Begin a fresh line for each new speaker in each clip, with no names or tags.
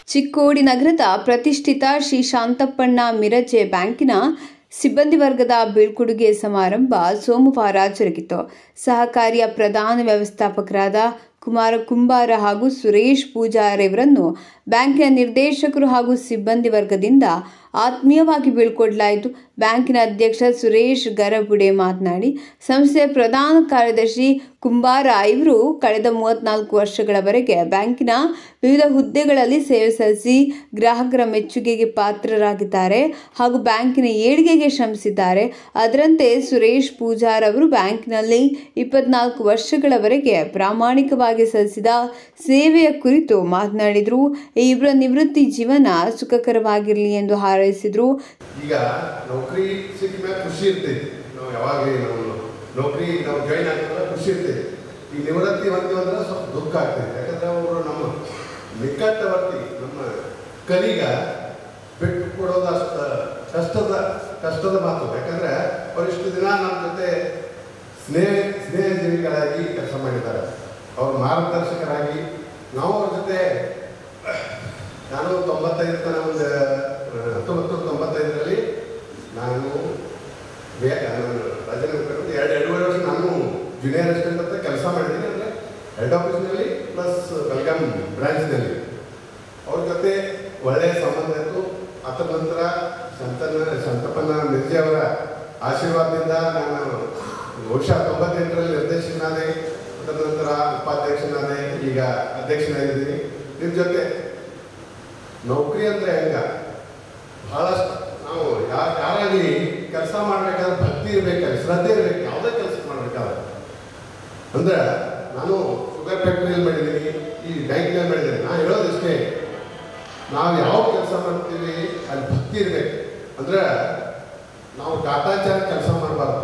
ಚಿಕ್ಕೋಡಿ ನಗರದ ಪ್ರತಿಷ್ಠಿತ ಶ್ರೀ ಶಾಂತಪ್ಪಣ್ಣ ಮಿರಜೆ ಬ್ಯಾಂಕಿನ ಸಿಬ್ಬಂದಿ ವರ್ಗದ ಬೀಳ್ಕೊಡುಗೆ ಸಮಾರಂಭ ಸೋಮವಾರ ಜರುಗಿತು ಸಹಕಾರಿಯ ಪ್ರಧಾನ ವ್ಯವಸ್ಥಾಪಕರಾದ ಕುಮಾರ ಕುಂಬಾರ ಹಾಗೂ ಸುರೇಶ್ ಪೂಜಾರ್ ಇವರನ್ನು ಬ್ಯಾಂಕಿನ ನಿರ್ದೇಶಕರು ಹಾಗೂ ಸಿಬ್ಬಂದಿ ವರ್ಗದಿಂದ ಆತ್ಮೀಯವಾಗಿ ಬೀಳ್ಕೊಡಲಾಯಿತು ಬ್ಯಾಂಕಿನ ಅಧ್ಯಕ್ಷ ಸುರೇಶ್ ಗರಬುಡೆ ಮಾತನಾಡಿ ಸಂಸ್ಥೆಯ ಪ್ರಧಾನ ಕಾರ್ಯದರ್ಶಿ ಕುಂಬಾರ ಇವರು ಕಳೆದ ಮೂವತ್ನಾಲ್ಕು ವರ್ಷಗಳವರೆಗೆ ಬ್ಯಾಂಕಿನ ವಿವಿಧ ಹುದ್ದೆಗಳಲ್ಲಿ ಸೇವೆ ಸಲ್ಲಿಸಿ ಗ್ರಾಹಕರ ಮೆಚ್ಚುಗೆಗೆ ಪಾತ್ರರಾಗಿದ್ದಾರೆ ಹಾಗೂ ಬ್ಯಾಂಕಿನ ಏಳಿಗೆಗೆ ಶ್ರಮಿಸಿದ್ದಾರೆ ಅದರಂತೆ ಸುರೇಶ್ ಪೂಜಾರ್ ಅವರು ಬ್ಯಾಂಕಿನಲ್ಲಿ ಇಪ್ಪತ್ನಾಲ್ಕು ವರ್ಷಗಳವರೆಗೆ ಪ್ರಾಮಾಣಿಕವಾಗಿ ಸಲ್ಲಿಸಿದ ಸೇವೆಯ ಕುರಿತು ಮಾತನಾಡಿದರು ಈ ಇಬ್ಬರ ನಿವೃತ್ತಿ ಜೀವನ ಸುಖಕರವಾಗಿರಲಿ ಎಂದು ಹಾರೈಸಿದರು
ಈಗ ನೌಕರಿ ಸಿಕ್ಕ ಮೇಲೆ ಖುಷಿ ಇರ್ತೈತಿ ನಾವು ಯಾವಾಗ ನಾವು ನೌಕರಿ ನಾವು ಜಾಯಿನ್ ಆಗ್ತೇವೆ ಖುಷಿ ಇರ್ತೈತಿ ಈಗ ನಿವೃತ್ತಿ ಹೊಂತೀವಿ ಅಂದ್ರೆ ಸ್ವಲ್ಪ ದುಃಖ ಆಗ್ತೈತಿ ಯಾಕಂದ್ರೆ ಅವರು ನಮ್ಮ ನಿಕಟವರ್ತಿ ನಮ್ಮ ಕಲಿಗ ಬಿಟ್ಟು ಕೊಡೋದು ಅಷ್ಟು ಕಷ್ಟದ ಕಷ್ಟದ ಮಾತು ಯಾಕಂದ್ರೆ ಅವರಿಷ್ಟು ದಿನ ನಮ್ಮ ಜೊತೆ ಸ್ನೇಹ ಸ್ನೇಹಜೀವಿಗಳಾಗಿ ಕೆಲಸ ಮಾಡಿದ್ದಾರೆ ಅವ್ರ ಮಾರ್ಗದರ್ಶಕರಾಗಿ ನಾವು ಅವ್ರ ಜೊತೆ ನಾನು ತೊಂಬತ್ತೈದು ತನ ಒಂದು ಹತ್ತೊಂಬತ್ತು ತೊಂಬತ್ತೈದರಲ್ಲಿ ನಾನು ಬೇ- ನಾನು ರಾಜನ ಕರ್ಕೊಂಡು ಎರಡು ಎರಡೂವರೆ ವರ್ಷ ನಾನು ಜೂನಿಯರ್ ಅಸಿಸ್ಟೆಂಟ್ ಅಂತ ಕೆಲಸ ಮಾಡಿದ್ದೀನಿ ಅಂದರೆ ಹೆಡ್ ಆಫೀಸ್ನಲ್ಲಿ ಪ್ಲಸ್ ಬೆಲ್ಗಾಮ್ ಬ್ರಾಂಚ್ನಲ್ಲಿ ಅವ್ರ ಜೊತೆ ಒಳ್ಳೆಯ ಸಂಬಂಧ ಇತ್ತು ಅದರ ನಂತರ ಸಂತನ ಸಂತಪ್ಪನ ಮಿರ್ಜಿ ಅವರ ಆಶೀರ್ವಾದದಿಂದ ನಾನು ಬಹುಶಃ ತೊಂಬತ್ತೆಂಟರಲ್ಲಿ ನಿರ್ದೇಶಕನಾದೆ ಅದರ ನಂತರ ಉಪಾಧ್ಯಕ್ಷನಾದೆ ಈಗ ಅಧ್ಯಕ್ಷನಾಗಿದ್ದೀನಿ ನಿಮ್ಮ ಜೊತೆ ನೌಕರಿ ಅಂದ್ರೆ ಹೆಂಗ ಬಹಳಷ್ಟು ನಾವು ಯಾರು ಯಾರಾಗಲಿ ಕೆಲಸ ಮಾಡ್ಬೇಕಾದ್ರೆ ಭಕ್ತಿ ಇರ್ಬೇಕಾದ್ರೆ ಶ್ರದ್ಧೆ ಇರ್ಬೇಕು ಯಾವುದೇ ಕೆಲಸ ಮಾಡ್ಬೇಕಾದ್ರೆ ಅಂದ್ರೆ ನಾನು ಶುಗರ್ ಫ್ಯಾಕ್ಟ್ರಿಯಲ್ಲಿ ಮಾಡಿದ್ದೀನಿ ಈ ಬ್ಯಾಂಕ್ನಲ್ಲಿ ಮಾಡಿದ್ದೀನಿ ನಾನು ಹೇಳೋದಿಷ್ಟೇ ನಾವು ಯಾವ ಕೆಲಸ ಮಾಡ್ತೀವಿ ಅಲ್ಲಿ ಭಕ್ತಿ ಇರ್ಬೇಕು ಅಂದ್ರೆ ನಾವು ಕಾಟಾಚಾರ ಕೆಲಸ ಮಾಡಬಾರ್ದು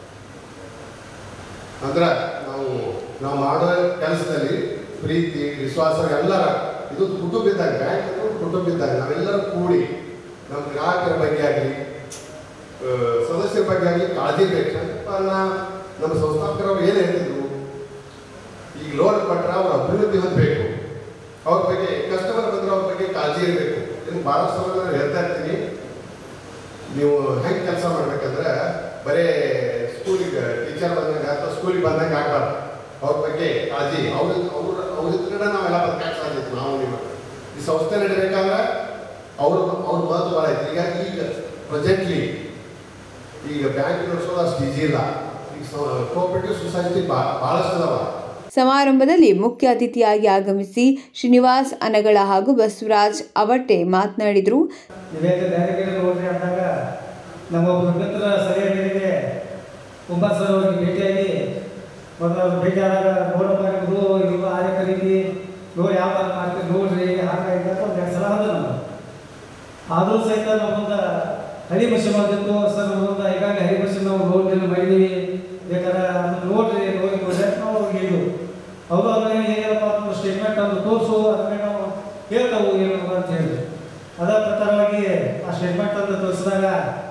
ಅಂದ್ರೆ ನಾವು ನಾವು ಮಾಡೋ ಕೆಲಸದಲ್ಲಿ ಪ್ರೀತಿ ವಿಶ್ವಾಸ ಎಲ್ಲರ ಇದು ಕುಟುಂಬ ಇದ್ದಾಗ ಬ್ಯಾಂಕ್ ಅಂದ್ರೆ ಕುಟುಂಬ ಇದ್ದಾಗ ನಾವೆಲ್ಲರೂ ಕೂಡಿ ನಮ್ಮ ಗ್ರಾಹಕರ ಬಗ್ಗೆ ಆಗಲಿ ಸದಸ್ಯರ ಬಗ್ಗೆ ಆಗಲಿ ಕಾಳಜಿ ಬೇಕು ಸಂಕಲ್ಪನ ನಮ್ಮ ಸಂಸ್ಥಾಪಕರವ್ರು ಏನು ಹೇಳ್ತಿದ್ರು ಈಗ ಲೋನ್ ಕೊಟ್ಟರೆ ಅವ್ರ ಅಭಿವೃದ್ಧಿ ಹೊಂದಬೇಕು ಅವ್ರ ಬಗ್ಗೆ ಕಸ್ಟಮರ್ ಬಂದ್ರೆ ಅವ್ರ ಬಗ್ಗೆ ಕಾಳಜಿ ಇರಬೇಕು ಇದನ್ನು ಭಾಳ ಸಲ ನಾನು ಹೇಳ್ತಾ ಇರ್ತೀನಿ ನೀವು ಹೆಂಗೆ ಕೆಲಸ ಮಾಡ್ಬೇಕಂದ್ರೆ ಬರೇ ಸ್ಕೂಲಿಗೆ ಟೀಚರ್ ಬಂದಾಗ ಅಥವಾ ಸ್ಕೂಲಿಗೆ ಬಂದಾಗ ಆಗ್ಬಾರ್ದು ಅವ್ರ ಬಗ್ಗೆ ಕಾಳಜಿ ಅವ್ರ ಅವ್ರ ಅವ್ರಿದ್ರೆ ನಾವೆಲ್ಲ ಬದುಕಕ್ಕೆ ಸಾಧ್ಯ ಐತೆ ನಾವು ನೀವು ಈ ಸಂಸ್ಥೆ ನಡಿಬೇಕಾದ್ರೆ ಅವ್ರ ಅವ್ರ ಮಹತ್ವ ಭಾಳ ಐತಿ ಈಗ ಈಗ ಪ್ರೆಸೆಂಟ್ಲಿ ಈಗ ಬ್ಯಾಂಕ್ ನಡೆಸೋದು ಅಷ್ಟು ಈಜಿ ಇಲ್ಲ ಈಗ ಕೋಆಪರೇಟಿವ್ ಸೊಸೈಟಿ ಭಾಳಷ್ಟು ಅದಾವ
ಸಮಾರಂಭದಲ್ಲಿ ಮುಖ್ಯ ಅತಿಥಿಯಾಗಿ ಆಗಮಿಸಿ ಶ್ರೀನಿವಾಸ್ ಅನಗಳ ಹಾಗೂ ಬಸವರಾಜ್ ಅವಟೆ ಮಾತನಾಡಿದರು
ಇದೇಕೆ ಬೇರೆ ಕಡೆ ನೋಡ್ರಿ ಅಂದಾಗ ನಮ್ಮ ಒಬ್ಬರು ಮಿತ್ರ ಸರಿಯಾದ ಮೇರೆಗೆ ಕುಂಬಾರ್ ಸರ್ ಅವ್ರಿಗೆ ಭೇಟಿಯಾಗಿ ಮೊದಲು ಅವ್ರು ಭೇಟಿ ಆದಾಗ ನೋಡಪ್ಪ ನಿಮ್ಮದು ಇವ ಆರೆ ಖರೀದಿ ನೋಡಿ ಯಾವ ಥರ ಮಾಡ್ತೀವಿ ನೋಡ್ರಿ ಹಾಗಾಗಿ ಅಂತ ಒಂದು ಎರಡು ಸಲ ಅಂದ ನಾವು ಆದರೂ ಸಹಿತ ನಮ್ಮೊಂದು ಹರಿ ಮಷಿನ್ ಬಂದಿತ್ತು ಸರ್ ನಮ್ಮೊಂದು ಈಗಾಗಲೇ ಹರಿ ಮಷಿನ್ ನಾವು ಲೋನ್ ಮಾಡಿದ್ದೀವಿ ಬೇಕಾದ್ರೆ ಅದನ್ನ ನೋಡ್ರಿ ನೋಡಿ ನೋಡ್ರಿ ಅಂತ ನಾವು ಹೇಳಿದ್ವು ಅವರು ಅದನ್ನ ಏನಿಲ್ಲಪ್ಪ ನಮ್ಮ ಸ್ಟೇಟ್ಮೆಂಟ್ ಅನ್ನು ತೋರಿಸು ಅದನ್ನ ನಾವು ಹೇಳ್ತಾವು ಏನು ಅಂತ ಹೇಳಿದ್ರು ಅದರ ಪ್ರಕಾರವಾಗಿ ಆ ಸ್ಟೇಟ್ಮೆಂಟ್ ಅನ್ನು ತೋರಿಸಿದಾಗ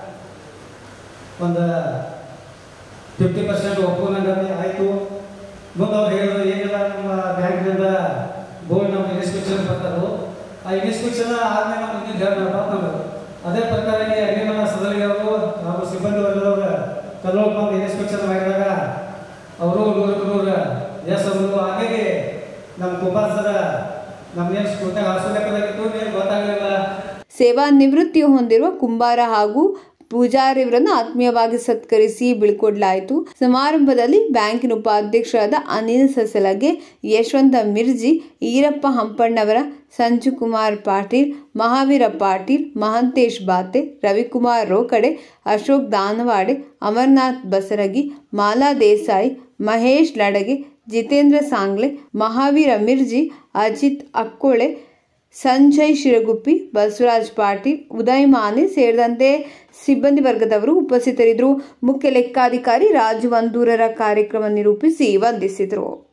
ಒಂದು ಫಿಫ್ಟಿ ಪರ್ಸೆಂಟ್ ಒಪ್ಪುನಂಗೆ ಆಯಿತು ಮುಂದೆ ಅವ್ರು ಹೇಳಿದ್ರು ಏನಿಲ್ಲ ನಮ್ಮ ಬ್ಯಾಂಕ್ನಿಂದ ಬೋರ್ಡ್ ನಮ್ಮ ಇನ್ಸ್ಪೆಕ್ಷನ್ ಬರ್ತಾರೋ ಆ ಇನ್ಸ್ಪೆಕ್ಷನ್ ಆದ್ಮೇಲೆ ನಾವು ಮುಂದಿನ ಹೇಳಪ್ಪ ಅಂತಂದ್ರು ಅದೇ ಪ್ರಕಾರವಾಗಿ ಅಲ್ಲಿನ ಸದರಿಗೆ ಅವರು ಹಾಗೂ ಸಿಬ್ಬಂದಿ ವರ್ಗದವರು ಕಲ್ಲೋಳ್ ಬಂದು ಇನ್ಸ್ಪೆಕ್ಷನ್ ಮಾಡಿದಾಗ ಅವರು ನೂರಕ್ಕೆ ನೂರು ಎಸ್ ಅವರು ಹಾಗಾಗಿ ನಮ್ಮ ಕುಮಾರ್ ಸರ ನಮ್ಗೇನು ಸ್ಕೂಟ್ಯಾಗ ಹಾಸ್ಪಿಟಲ್ದಾಗಿತ್ತು ಏನು ಗೊತ್ತಾಗಲಿಲ್ಲ
ಸೇವಾ ನಿವೃತ್ತಿ ಹೊಂದಿರುವ ಕುಂಬಾರ ಹಾಗೂ ಪೂಜಾರ್ ಇವರನ್ನು ಆತ್ಮೀಯವಾಗಿ ಸತ್ಕರಿಸಿ ಬೀಳ್ಕೊಡ್ಲಾಯಿತು ಸಮಾರಂಭದಲ್ಲಿ ಬ್ಯಾಂಕಿನ ಉಪಾಧ್ಯಕ್ಷರಾದ ಅನಿಲ್ ಸಸಲಗೆ ಯಶವಂತ ಮಿರ್ಜಿ ಈರಪ್ಪ ಹಂಪಣ್ಣವರ ಸಂಜು ಕುಮಾರ್ ಪಾಟೀಲ್ ಮಹಾವೀರ ಪಾಟೀಲ್ ಮಹಂತೇಶ್ ಬಾತೆ ರವಿಕುಮಾರ್ ರೋಕಡೆ ಅಶೋಕ್ ದಾನವಾಡೆ ಅಮರ್ನಾಥ್ ಬಸರಗಿ ಮಾಲಾ ದೇಸಾಯಿ ಮಹೇಶ್ ಲಡಗೆ ಜಿತೇಂದ್ರ ಸಾಂಗ್ಲೆ ಮಹಾವೀರ ಮಿರ್ಜಿ ಅಜಿತ್ ಅಕ್ಕೋಳೆ ಸಂಜಯ್ ಶಿರಗುಪ್ಪಿ ಬಸವರಾಜ್ ಪಾಟೀಲ್ ಉದಯ್ ಮಾನೆ ಸೇರಿದಂತೆ ಸಿಬ್ಬಂದಿ ವರ್ಗದವರು ಉಪಸ್ಥಿತರಿದ್ದರು ಮುಖ್ಯ ಲೆಕ್ಕಾಧಿಕಾರಿ ರಾಜು ವಂದೂರರ ಕಾರ್ಯಕ್ರಮ ನಿರೂಪಿಸಿ ವಂದಿಸಿದರು